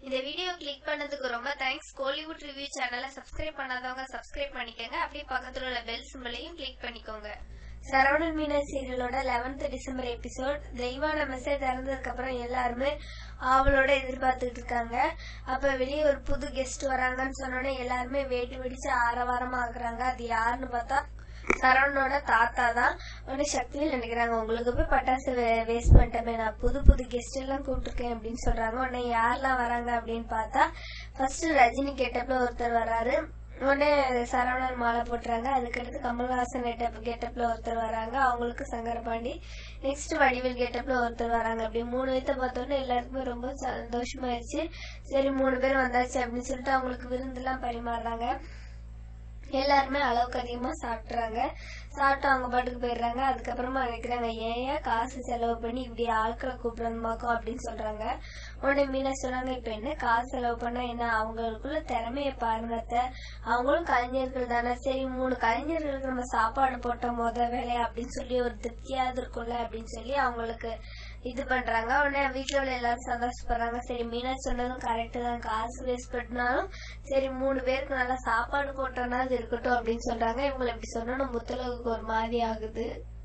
இந்த video click பண்ணதுக்கு ரொம்ப தேங்க்ஸ் கோலிவுட் ரிவ்யூ சேனலை சப்ஸ்கிரைப் பண்ணாதவங்க சப்ஸ்கிரைப் பண்ணிக்கோங்க அப்படியே பக்கத்துல உள்ள பெல் சிம்பிளையும் கிளிக் பண்ணிக்கோங்க சரவணன் மீனா சீரியலோட 11th டிசம்பர் எபிசோட் தெய்வான மெசேஜ் திறந்ததுக்கு அப்புறம் எல்லாருமே ஆவலோட எதிர்பார்த்துட்டு இருக்காங்க அப்ப வெளியே ஒரு புது கெஸ்ட் வராங்கன்னு சொன்னோடனே எல்லாருமே வேட்டு வெடிச்சு ஆரவாரமா ஆகுறாங்க அது யாருன்னு பார்த்தா சரவணனோட தாத்தா தான் உடனே சக்தியில் நினைக்கிறாங்க உங்களுக்கு போய் பட்டாசு வேஸ்ட் பண்ணிட்டமே நான் புது புது கெஸ்ட் எல்லாம் கூப்பிட்டுருக்கேன் அப்படின்னு சொல்றாங்க உடனே யாரெல்லாம் வராங்க அப்படின்னு பார்த்தா ஃபர்ஸ்ட் ரஜினி கெட்டப்ல ஒருத்தர் வராரு உடனே சரவணன் மாலை போட்டுறாங்க அதுக்கடுத்து கமல்ஹாசன் கெட்டப் கெட்டப்ல ஒருத்தர் வராங்க அவங்களுக்கு சங்கரபாண்டி நெக்ஸ்ட் வடிவேல் கெட்டப்ல ஒருத்தர் வராங்க அப்படி மூணு பேர்த்த பார்த்தோன்னே எல்லாருக்குமே ரொம்ப சந்தோஷமாயிருச்சு சரி மூணு பேர் வந்தாச்சு அப்படின்னு சொல்லிட்டு அவங்களுக்கு விருந்தெல்லாம் பரிமாறுறாங்க எல்லாருமே அளவுக்கு அதிகமா சாப்பிட்றாங்க சாப்பிட்டு அவங்க பாட்டுக்கு போயிடுறாங்க அதுக்கப்புறமா நினைக்கிறாங்க ஏன் ஏன் காசு செலவு பண்ணி இப்படி ஆட்களை கூப்பிடணுமாக்கும் அப்படின்னு சொல்றாங்க உடனே மீனா சொன்னாங்க இப்ப என்ன காசு செலவு பண்ணா என்ன அவங்களுக்குள்ள திறமைய பாருங்க அத்தை. அவங்களும் கலைஞர்கள் தானே சரி மூணு கலைஞர்களுக்கு நம்ம சாப்பாடு போட்ட முத வேலையா அப்படின்னு சொல்லி ஒரு திருப்தியாவது இருக்கும்ல அப்படின்னு சொல்லி அவங்களுக்கு இது பண்றாங்க உடனே வீட்டுல உள்ள எல்லாரும் சந்தோஷப்படுறாங்க சரி மீனா சொன்னதும் கரெக்ட் தான் காசு வேஸ்ட் பண்ணாலும் சரி மூணு பேருக்கு நல்லா சாப்பாடு போட்டோம்னா அது இருக்கட்டும் அப்படின்னு சொல்றாங்க இவங்களை இப்படி சொன்னோம் முத்தளவுக்கு ஒரு மாதிரி ஆகுது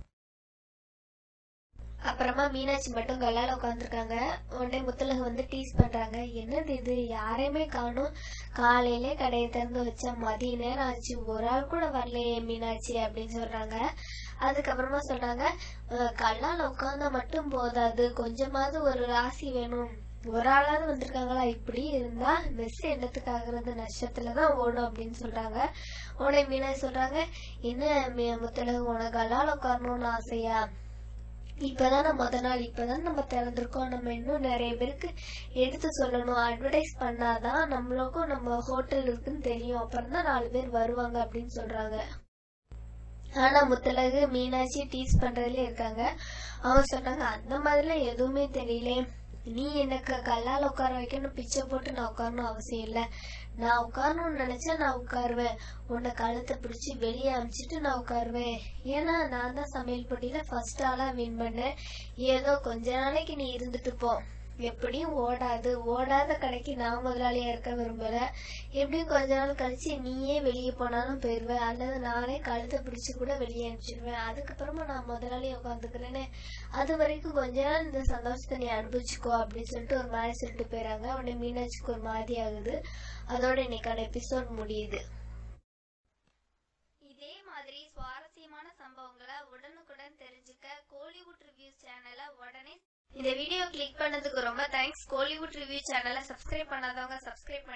அப்புறமா மீனாட்சி மட்டும் கல்லால உட்காந்துருக்காங்க உடனே முத்தலகு வந்து டீஸ் பண்றாங்க என்னது இது யாரையுமே காணும் காலையிலே கடையை திறந்து வச்சா மதிய நேரம் ஆச்சு ஒரு ஆள் கூட வரலையே மீனாட்சி அப்படின்னு சொல்றாங்க அதுக்கப்புறமா சொல்றாங்க "அஹ், கல்லால உட்கார்ந்தா மட்டும் போதாது கொஞ்சமாவது ஒரு ராசி வேணும் ஒரு ஆளாவது வந்திருக்காங்களா இப்படி இருந்தா மெஸ் என்னத்துக்காகிறது நஷ்டத்துலதான் ஓடும் அப்படின்னு சொல்றாங்க உடனே மீனாட்சி சொல்றாங்க என்ன மி- முத்தழகு உனக்கு கல்லால உட்காரணும்னு ஆசையா இப்பதானே முத நாள் இப்பதான் நம்ம திறந்திருக்கோம் நம்ம இன்னும் நிறைய பேருக்கு எடுத்து சொல்லணும் அட்வர்டைஸ் பண்ணாதான் நம்மளுக்கும் நம்ம ஹோட்டல் இருக்குன்னு தெரியும் அப்புறம் தான் நாலு பேர் வருவாங்க அப்படின்னு சொல்றாங்க ஆனா முத்தழகு மீனாட்சி டீஸ் பண்றதுல இருக்காங்க அவங்க சொன்னாங்க அந்த மாதிரிலாம் எதுவுமே தெரியல நீ எனக்கு கல்லால உட்கார வைக்கணும் பிச்சை போட்டு நான் உட்காரணும் அவசியம் இல்ல நான் உட்காரணும்னு நினைச்சா நான் உட்காருவேன் உன்னை கழுத்தை பிடிச்சி வெளியே அமிச்சிட்டு நான் உட்காருவேன் ஏன்னா நான் தான் சமையல் போட்டியில ஃபர்ஸ்ட் ஆளா வின் பண்ணேன் ஏதோ கொஞ்ச நாளைக்கு நீ இருந்துட்டு போ எப்படியும் ஓடாது ஓடாத கடைக்கு நான் முதலாளியா இருக்க விரும்பல எப்படியும் கொஞ்ச நாள் கழிச்சு நீயே வெளியே போனாலும் போயிருவேன் அல்லது நானே கழுத்தை பிடிச்சு கூட வெளியே அனுப்பிச்சிடுவேன் அதுக்கப்புறமா நான் முதலாளி உட்காந்துக்கிறேன்னு அது வரைக்கும் கொஞ்ச நாள் இந்த சந்தோஷத்தை நீ அனுபவிச்சுக்கோ அப்படின்னு சொல்லிட்டு ஒரு மாதிரி சொல்லிட்டு போயிறாங்க உடனே மீனாட்சிக்கு ஒரு மாதிரி ஆகுது அதோட இன்னைக்கான எபிசோட் முடியுது இதே மாதிரி சுவாரஸ்யமான சம்பவங்களை உடனுக்குடன் தெரிஞ்சுக்க கோலிவுட் ரிவ்யூஸ் சேனலை உடனே இந்த வீடியோ கிளிக் பண்ணதுக்கு ரொம்ப தேங்க்ஸ் கோலிவுட் ரிவ்யூ சேனலை சப்ஸ்கிரைப் பண்ணாதவங்க சப்ஸ்கிரைப்